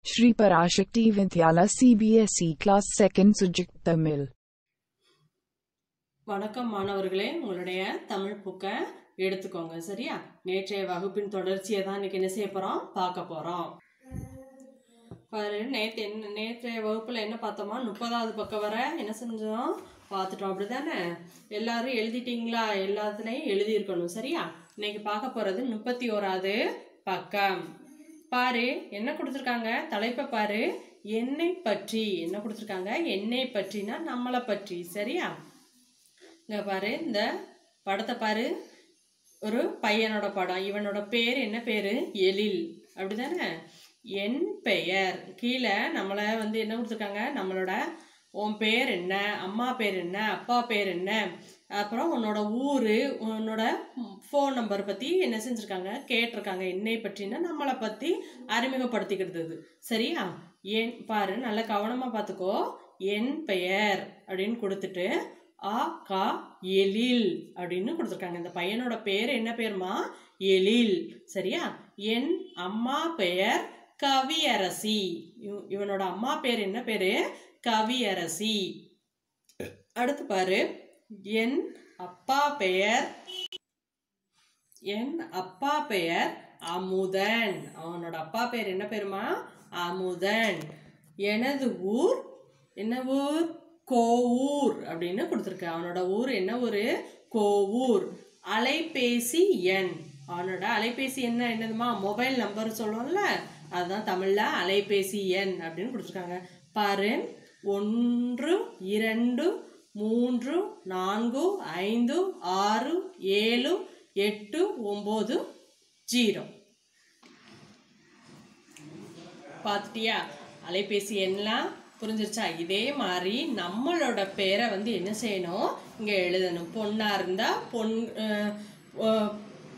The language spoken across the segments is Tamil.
Shri Parashakti Vidyala CBSE Class 2nd Subject Tamil வணக்கம் மாணவர்களே உங்களுடைய தமிழ் புக்கை எடுத்துக்கோங்க சரியா நேற்றைய வகுப்பின் தொடர்ச்சியை தான் இன்னைக்கு என்ன செய்ய போறோம் பார்க்க போறோம் பாரு நேற்று என்ன நேற்றைய வகுப்புல என்ன பார்த்தோமா முப்பதாவது பக்கம் வர என்ன செஞ்சோம் பார்த்துட்டோம் அப்படிதானே எல்லாரும் எழுதிட்டீங்களா எல்லாத்துலேயும் எழுதியிருக்கணும் சரியா இன்னைக்கு பார்க்க போறது முப்பத்தி ஓராவது பக்கம் பாரு என்ன கொடுத்துருக்காங்க தலைப்பை பாரு என்னை பற்றி என்ன கொடுத்துருக்காங்க என்னை பற்றினா நம்மளை பற்றி சரியா இங்க பாரு இந்த படத்தை பாரு ஒரு பையனோட படம் இவனோட பேர் என்ன பேரு எழில் அப்படிதானே என் பெயர் கீழே நம்மளை வந்து என்ன கொடுத்துருக்காங்க நம்மளோட உன் பேர் என்ன அம்மா பேர் என்ன அப்பா பேர் என்ன அப்புறம் உன்னோட ஊர் உன்னோட ஃபோன் நம்பர் பற்றி என்ன செஞ்சுருக்காங்க கேட்டிருக்காங்க என்னை பற்றினா நம்மளை பற்றி அறிமுகப்படுத்திக்கிறது சரியா என் பாரு நல்லா கவனமாக பார்த்துக்கோ என் பெயர் அப்படின்னு கொடுத்துட்டு ஆ கா எழில் அப்படின்னு கொடுத்துருக்காங்க இந்த பையனோட பேர் என்ன பேருமா எழில் சரியா என் அம்மா பெயர் கவியரசி இவ- இவனோட அம்மா பேர் என்ன பேரு கவியரசி அடுத்து பாரு என் அப்பா பெயர் என் அப்பா பெயர் அமுதன் அவனோட அப்பா பேர் என்ன பேருமா அமுதன் எனது ஊர் என்ன ஊர் கோவூர் அப்படின்னு கொடுத்துருக்கு அவனோட ஊர் என்ன ஊர் கோவூர் அலைபேசி எண் அவனோட அலைபேசி என்ன என்னதுமா மொபைல் நம்பர் சொல்லுவோம்ல அதுதான் தமிழ்ல அலைபேசி எண் அப்படின்னு கொடுத்துருக்காங்க பாரு ஒன்று இரண்டு மூன்று நான்கு ஐந்து ஆறு ஏழு எட்டு ஒம்பது ஜீரோ பார்த்துட்டியா அலைபேசி எண்ணலாம் புரிஞ்சிருச்சா இதே மாதிரி நம்மளோட பேரை வந்து என்ன செய்யணும் இங்கே எழுதணும் பொண்ணா இருந்தா பொன் அஹ், அஹ்,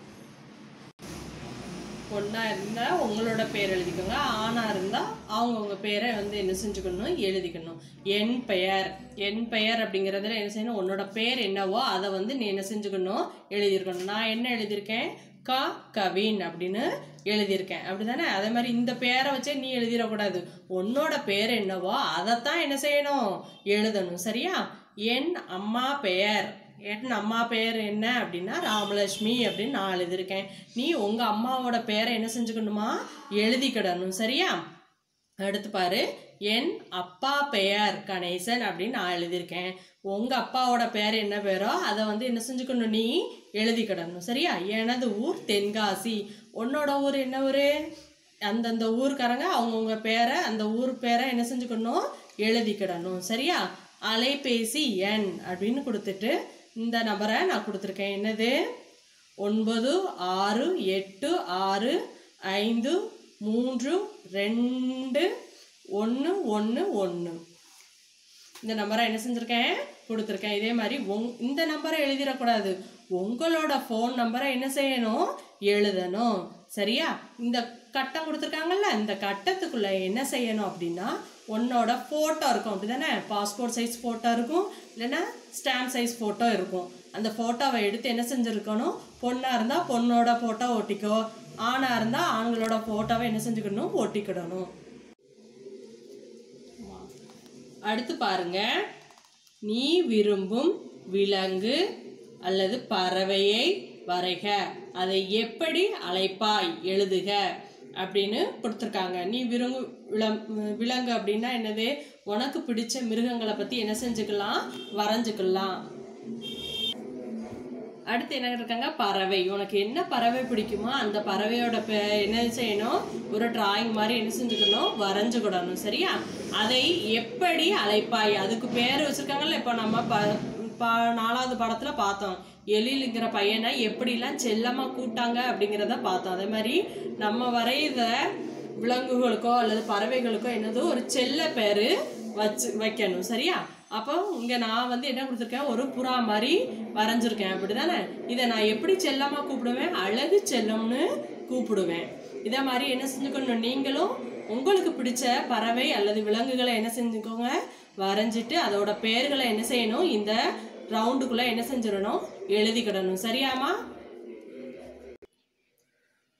பொண்ணா இருந்தா உங்களோட பேர் எழுதிக்கோங்க ஆணா இருந்தா அவங்கவுங்க பேரை வந்து என்ன செஞ்சுக்கணும் எழுதிக்கணும் என் பெயர் என் பெயர் அப்படிங்கிறதுல என்ன செய்யணும் உன்னோட பேர் என்னவோ அதை வந்து நீ என்ன செஞ்சுக்கணும் எழுதியிருக்கணும் நான் என்ன எழுதியிருக்கேன் க கவின் அப்படின்னு எழுதியிருக்கேன் அப்படிதானே அதே மாதிரி இந்த பேரை வச்சே நீ எழுதிடக்கூடாது உன்னோட பேர் என்னவோ அதைத்தான் என்ன செய்யணும் எழுதணும் சரியா என் அம்மா பெயர் என் அம்மா பேர் என்ன அப்படின்னா ராமலட்சுமி அப்படின்னு நான் எழுதியிருக்கேன் நீ உங்க அம்மாவோட பேரை என்ன செஞ்சுக்கணுமா எழுதிக்கிடணும் சரியா அடுத்து பாரு என் அப்பா பெயர் கணேசன் அப்படின்னு நான் எழுதியிருக்கேன் உங்க அப்பாவோட பேர் என்ன பேரோ அதை வந்து என்ன செஞ்சுக்கணும் நீ எழுதிக்கிடணும் சரியா எனது ஊர் தென்காசி உன்னோட ஊர் என்ன ஊர் அந்தந்த ஊருக்காரங்க அவங்கவுங்க பேரை அந்த ஊர் பேரை என்ன செஞ்சுக்கணும் எழுதிக்கிடணும் சரியா அலைபேசி எண் அப்படின்னு கொடுத்துட்டு இந்த நம்பரை நான் கொடுத்துருக்கேன் என்னது ஒன்பது ஆறு எட்டு ஆறு ஐந்து மூன்று ரெண்டு ஒன்று ஒன்று ஒன்று இந்த நம்பரை என்ன செஞ்சுருக்கேன் கொடுத்துருக்கேன் இதே மாதிரி உங் இந்த நம்பரை எழுதிடக்கூடாது உங்களோட ஃபோன் நம்பரை என்ன செய்யணும் எழுதணும் சரியா இந்த கட்டம் கொடுத்துருக்காங்கல்ல இந்த கட்டத்துக்குள்ள என்ன செய்யணும் அப்படின்னா உன்னோட ஃபோட்டோ இருக்கும் அப்படிதானே பாஸ்போர்ட் சைஸ் ஃபோட்டோ இருக்கும் இல்லைன்னா ஸ்டாம்ப் சைஸ் ஃபோட்டோ இருக்கும் அந்த ஃபோட்டோவை எடுத்து என்ன செஞ்சுருக்கணும் பொண்ணாக இருந்தால் பொண்ணோட ஃபோட்டோ ஒட்டிக்கோ ஆணாக இருந்தால் ஆண்களோட ஃபோட்டோவை என்ன செஞ்சுக்கணும் ஒட்டிக்கிடணும் அடுத்து பாருங்க நீ விரும்பும் விலங்கு அல்லது பறவையை வரைக அதை எப்படி அழைப்பாய் எழுதுக அப்படின்னு கொடுத்துருக்காங்க நீ விரும்பு விலம் விலங்கு அப்படின்னா என்னது உனக்கு பிடிச்ச மிருகங்களை பற்றி என்ன செஞ்சுக்கலாம் வரைஞ்சுக்கலாம் அடுத்து என்ன இருக்காங்க பறவை உனக்கு என்ன பறவை பிடிக்குமோ அந்த பறவையோட பே- என்ன செய்யணும் ஒரு டிராயிங் மாதிரி என்ன செஞ்சுக்கணும் வரைஞ்சுக்கிடணும் சரியா அதை எப்படி அழைப்பாய் அதுக்கு பேர் வச்சிருக்காங்கல்ல இப்போ நம்ம ப ப- நாலாவது படத்துல பார்த்தோம் எழிலுங்கிற பையனை எப்படிலாம் செல்லமா கூட்டாங்க அப்படிங்கிறத பார்த்தோம் அதே மாதிரி நம்ம வரைகிற விலங்குகளுக்கோ அல்லது பறவைகளுக்கோ என்னதோ ஒரு செல்ல பேரு வச்சு வைக்கணும் சரியா அப்போ இங்க நான் வந்து என்ன கொடுத்துருக்கேன் ஒரு புறா மாதிரி வரைஞ்சிருக்கேன் அப்படிதானே இதை நான் எப்படி செல்லமா கூப்பிடுவேன் அழகு செல்லம்னு கூப்பிடுவேன் இதே மாதிரி என்ன செஞ்சுக்கணும் நீங்களும் உங்களுக்கு பிடிச்ச பறவை அல்லது விலங்குகளை என்ன செஞ்சுக்கோங்க வரைஞ்சிட்டு அதோட பெயர்களை என்ன செய்யணும் இந்த ரவுண்டுக்குள்ள என்ன செஞ்சிடணும் எழுதிக்கிடணும் சரியாமா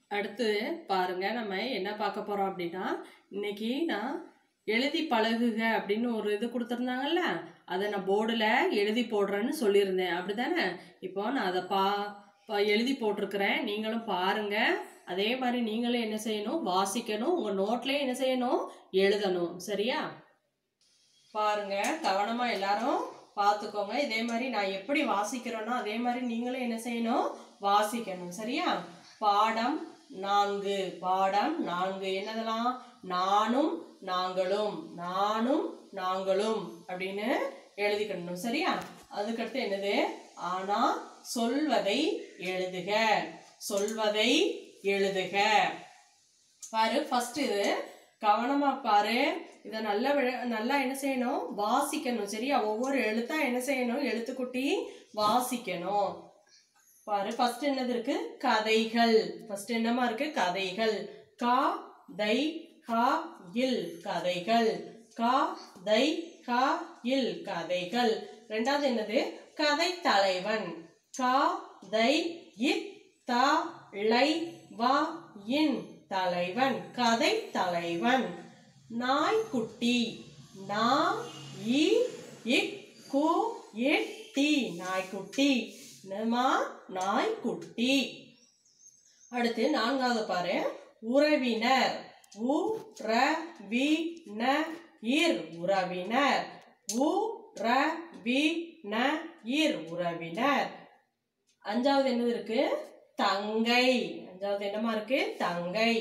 அடுத்து பாருங்க நம்ம என்ன பார்க்க போறோம் அப்படின்னா இன்னைக்கு நான் எழுதி பழகுக அப்படின்னு ஒரு இது கொடுத்துருந்தாங்கல்ல அதை நான் போர்டில் எழுதி போடுறேன்னு சொல்லியிருந்தேன் அப்படிதானே இப்போ நான் அதை பா பா- எழுதி போட்டிருக்கிறேன் நீங்களும் பாருங்க அதே மாதிரி நீங்களும் என்ன செய்யணும் வாசிக்கணும் உங்க நோட்லயே என்ன செய்யணும் எழுதணும் சரியா பாருங்க கவனமா எல்லாரும் பார்த்துக்கோங்க இதே மாதிரி நான் எப்படி வாசிக்கிறேனோ அதே மாதிரி நீங்களும் என்ன செய்யணும் வாசிக்கணும் சரியா பாடம் நான்கு பாடம் நான்கு என்னதெல்லாம் நானும் நாங்களும் நானும் நாங்களும் அப்படின்னு எழுதிக்கணும் சரியா அதுக்கடுத்து என்னது ஆனா சொல்வதை எழுதுக சொல்வதை எழுதுக பாரு ஃபர்ஸ்ட் இது கவனமா பாரு இதை நல்லா விழ- நல்லா என்ன செய்யணும் வாசிக்கணும் சரியா ஒவ்வொரு எழுத்தா என்ன செய்யணும் எழுத்துக்குட்டி வாசிக்கணும் பாரு ஃபர்ஸ்ட் என்னது இருக்கு கதைகள் ஃபர்ஸ்ட் என்னமா இருக்கு கதைகள் கா தை கா இல் கதைகள் கா தை கா இல் கதைகள் ரெண்டாவது என்னது கதை தலைவன் கா தை இத் த லை வா இன் தலைவன் கதை தலைவன் நாய்க்குட்டி நா இ இக் கு இட் டி நாய்க்குட்டி என்னம்மா நாய்க்குட்டி அடுத்து நான்காவது பாரு உறவினர் உ ர வி ந இர் உறவினர் உ ர வி ந இர் உறவினர் அஞ்சாவது என்னது இருக்கு தங்கை அஞ்சாவது என்னமா இருக்கு தங்கை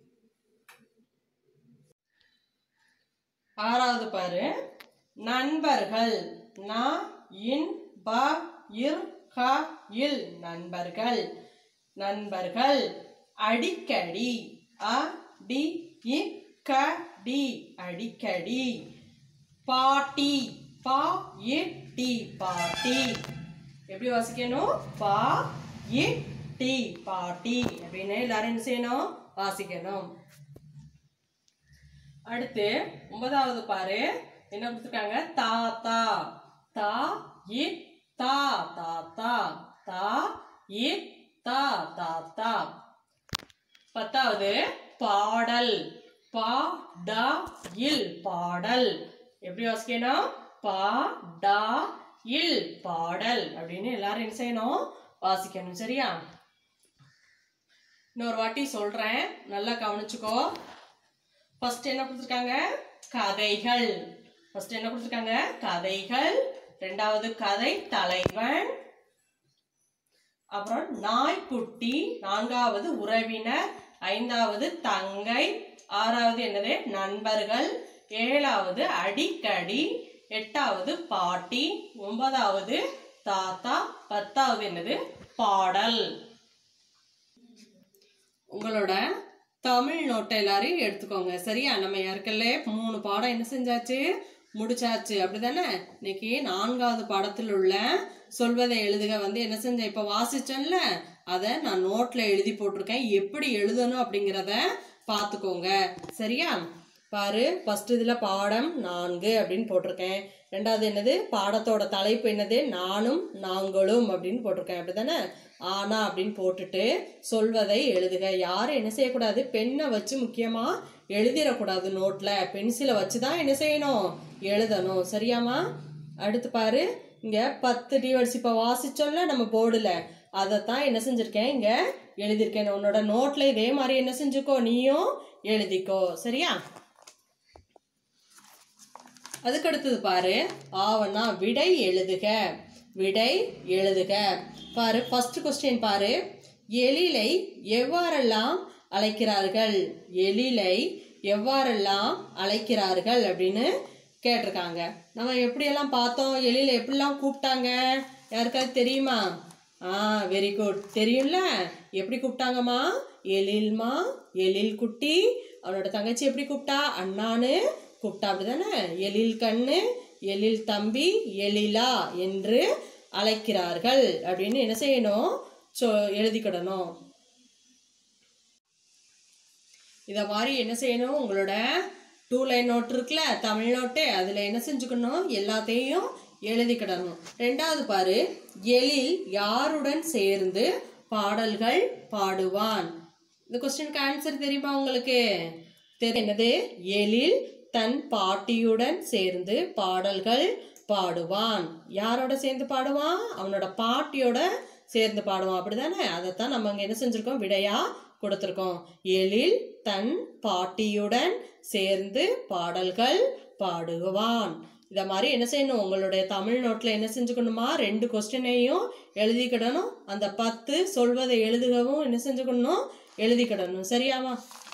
ஆறாவது பாரு நண்பர்கள் ந இன் ப இர் க இல் நண்பர்கள் நண்பர்கள் அடிக்கடி அ டி இ க டி அடிக்கடி பாட்டி பா இ டி பாட்டி எப்படி வாசிக்கணும் பா இ டி பாட்டி அப்படின்னு எல்லாரும் என்ன செய்யணும் வாசிக்கணும் அடுத்து ஒன்பதாவது பாரு என்ன கொடுத்துருக்காங்க தாத்தா தா இ தா தாத்தா தா இ தா தாத்தா பத்தாவது பாடல் பா டா இல் பாடல் எப்படி வாசிக்கணும் பா டா இல் பாடல் அப்படின்னு எல்லாரும் என்ன செய்யணும் வாசிக்கணும் சரியா இன்னொரு வாட்டி சொல்றேன் நல்லா கவனிச்சுக்கோ ஃபர்ஸ்ட் என்ன கொடுத்துருக்காங்க கதைகள் ஃபர்ஸ்ட் என்ன கொடுத்துருக்காங்க கதைகள் ரெண்டாவது கதை தலைவன் அப்புறம் நாய்க்குட்டி நான்காவது உறவினர் ஐந்தாவது தங்கை ஆறாவது என்னது நண்பர்கள் ஏழாவது அடிக்கடி எட்டாவது பாட்டி ஒன்பதாவது தாத்தா பத்தாவது என்னது பாடல் உங்களோட தமிழ் நோட்டை எல்லாரையும் எடுத்துக்கோங்க சரியா நம்ம ஏற்கனவே மூணு பாடம் என்ன செஞ்சாச்சு முடிச்சாச்சு அப்படிதானே இன்னைக்கு நான்காவது பாடத்தில் உள்ள சொல்வதை எழுதுக வந்து என்ன செஞ்சேன் இப்போ வாசிச்சேன்ல அதை நான் நோட்ல எழுதி போட்டிருக்கேன் எப்படி எழுதணும் அப்படிங்கிறத பார்த்துக்கோங்க சரியா பாரு ஃபர்ஸ்ட் இதுல பாடம் நான்கு அப்படின்னு போட்டிருக்கேன் ரெண்டாவது என்னது பாடத்தோட தலைப்பு என்னது நானும் நாங்களும் அப்படின்னு போட்டிருக்கேன் அப்படிதானே ஆனா அப்படின்னு போட்டுட்டு சொல்வதை எழுதுக யாரும் என்ன செய்யக்கூடாது பெண்ணை வச்சு முக்கியமா எழுதிடக்கூடாது நோட்ல பென்சிலை வச்சு தான் என்ன செய்யணும் எழுதணும் சரியாம்மா அடுத்து பாரு இங்க பத்து டிவர்ஸ் இப்போ வாசிச்சோம்ல நம்ம போர்டுல அதைத்தான் என்ன செஞ்சிருக்கேன் இங்க எழுதியிருக்கேன் உன்னோட நோட்ல இதே மாதிரி என்ன செஞ்சுக்கோ நீயும் எழுதிக்கோ சரியா அதுக்கு அடுத்தது பாரு ஆவனா விடை எழுதுக விடை எழுதுக பாரு ஃபர்ஸ்ட் கொஸ்டின் பாரு எழிலை எவ்வாறெல்லாம் அழைக்கிறார்கள் எழிலை எவ்வாறெல்லாம் அழைக்கிறார்கள் அப்படின்னு கேட்டிருக்காங்க நம்ம எப்படியெல்லாம் பார்த்தோம் எழிலை எப்படிலாம் கூப்பிட்டாங்க யாருக்காவது தெரியுமா ஆ வெரி குட் தெரியும்ல எப்படி கூப்பிட்டாங்கம்மா எழில்மா எழில் குட்டி அவனோட தங்கச்சி எப்படி கூப்பிட்டா அண்ணான்னு கூப்பிட்டா அப்படிதானே எழில் கண்ணு எழில் தம்பி எழிலா என்று அழைக்கிறார்கள் அப்படின்னு என்ன செய்யணும் சொ எழுதிக்கிடணும் இதை மாதிரி என்ன செய்யணும் உங்களோட டூ லைன் நோட் இருக்குல்ல தமிழ் நோட்டு அதில் என்ன செஞ்சுக்கணும் எல்லாத்தையும் எழுதிக்கிடணும் ரெண்டாவது பாரு எழில் யாருடன் சேர்ந்து பாடல்கள் பாடுவான் இந்த கொஸ்டினுக்கு ஆன்சர் தெரியுமா உங்களுக்கு தெரி என்னது எழில் தன் பாட்டியுடன் சேர்ந்து பாடல்கள் பாடுவான் யாரோட சேர்ந்து பாடுவான் அவனோட பாட்டியோட சேர்ந்து பாடுவான் அப்படிதானே அதைத்தான் நம்ம அங்க என்ன செஞ்சிருக்கோம் விடையா கொடுத்துருக்கோம் எழில் தன் பாட்டியுடன் சேர்ந்து பாடல்கள் பாடுவான் இத மாதிரி என்ன செய்யணும் உங்களுடைய தமிழ் நோட்ல என்ன செஞ்சுக்கணுமா ரெண்டு கொஸ்டினையும் எழுதிக்கிடணும் அந்த பத்து சொல்வதை எழுதுகவும் என்ன செஞ்சுக்கணும் எழுதிக்கிடணும் சரியாமா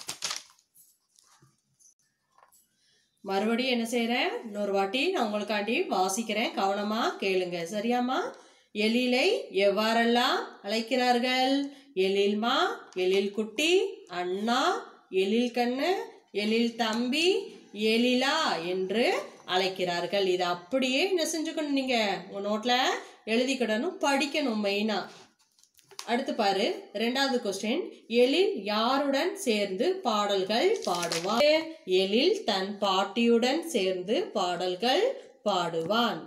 மறுபடியும் என்ன செய்கிறேன் இன்னொரு வாட்டி நான் உங்களுக்காண்டி வாசிக்கிறேன் கவனமா கேளுங்க சரியாம்மா எழிலை எவ்வாறெல்லாம் அழைக்கிறார்கள் எழில்மா எழில் குட்டி அண்ணா எழில் கண்ணு எழில் தம்பி எழிலா என்று அழைக்கிறார்கள் இதை அப்படியே என்ன செஞ்சுக்கணும் நீங்க உங்க நோட்ல எழுதிக்கிடணும் படிக்கணும் மெயினா அடுத்து பாரு ரெண்டாவது கொஸ்டின் எழில் யாருடன் சேர்ந்து பாடல்கள் பாடுவான் எழில் தன் பாட்டியுடன் சேர்ந்து பாடல்கள் பாடுவான்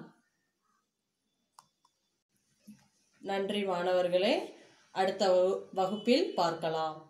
நன்றி மாணவர்களே அடுத்த வகு- வகுப்பில் பார்க்கலாம்